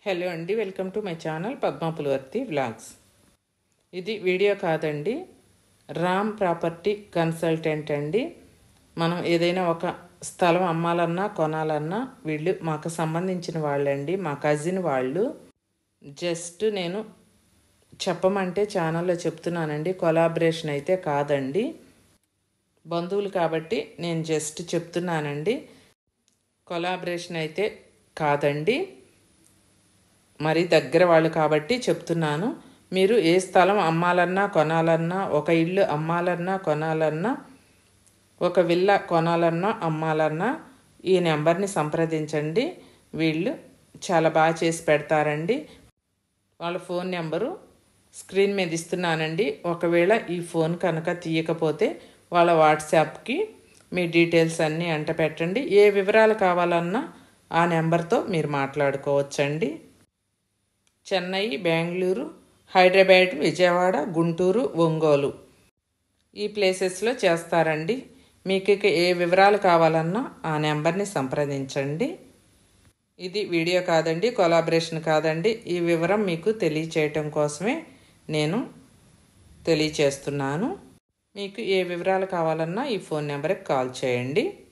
hello అండి welcome to my channel Padma Pulavarthi vlogs ఇది video కాదండి రామ్ ప్రాపర్టీ కన్సల్టెంట్ అండి మనం ఏదైనా ఒక స్థలం అమ్మాలన్నా కొనాలన్నా వీళ్ళు మాకు సంబంధించిన వాళ్ళండి మా కజిన్ వాళ్ళు జస్ట్ నేను చెప్పమంటే ఛానల్లో చెప్తున్నానండి కొలాబరేషన్ అయితే కాదండి బంధువులు కాబట్టి నేను జస్ట్ చెప్తున్నానండి కొలాబరేషన్ అయితే కాదండి మరి దగ్గర వాళ్ళు కాబట్టి చెప్తున్నాను మీరు ఏ స్థలం అమ్మాలన్నా కొనాలన్నా ఒక ఇల్లు అమ్మాలన్నా కొనాలన్నా ఒక విల్ల కొనాలన్నా అమ్మాలన్నా ఈ నెంబర్ని సంప్రదించండి వీళ్ళు చాలా బాగా చేసి పెడతారండి వాళ్ళ ఫోన్ నెంబరు స్క్రీన్ మీద ఇస్తున్నానండి ఒకవేళ ఈ ఫోన్ కనుక తీయకపోతే వాళ్ళ వాట్సాప్కి మీ డీటెయిల్స్ అన్నీ అంట పెట్టండి ఏ వివరాలు కావాలన్నా ఆ నెంబర్తో మీరు మాట్లాడుకోవచ్చండి చెన్నై బెంగళూరు హైదరాబాద్ విజయవాడ గుంటూరు ఒంగోలు ఈ ప్లేసెస్లో చేస్తారండి మీకు ఇక ఏ వివరాలు కావాలన్నా ఆ నెంబర్ని సంప్రదించండి ఇది వీడియో కాదండి కొలాబరేషన్ కాదండి ఈ వివరం మీకు తెలియచేయటం కోసమే నేను తెలియచేస్తున్నాను మీకు ఏ వివరాలు కావాలన్నా ఈ ఫోన్ నెంబర్కి కాల్ చేయండి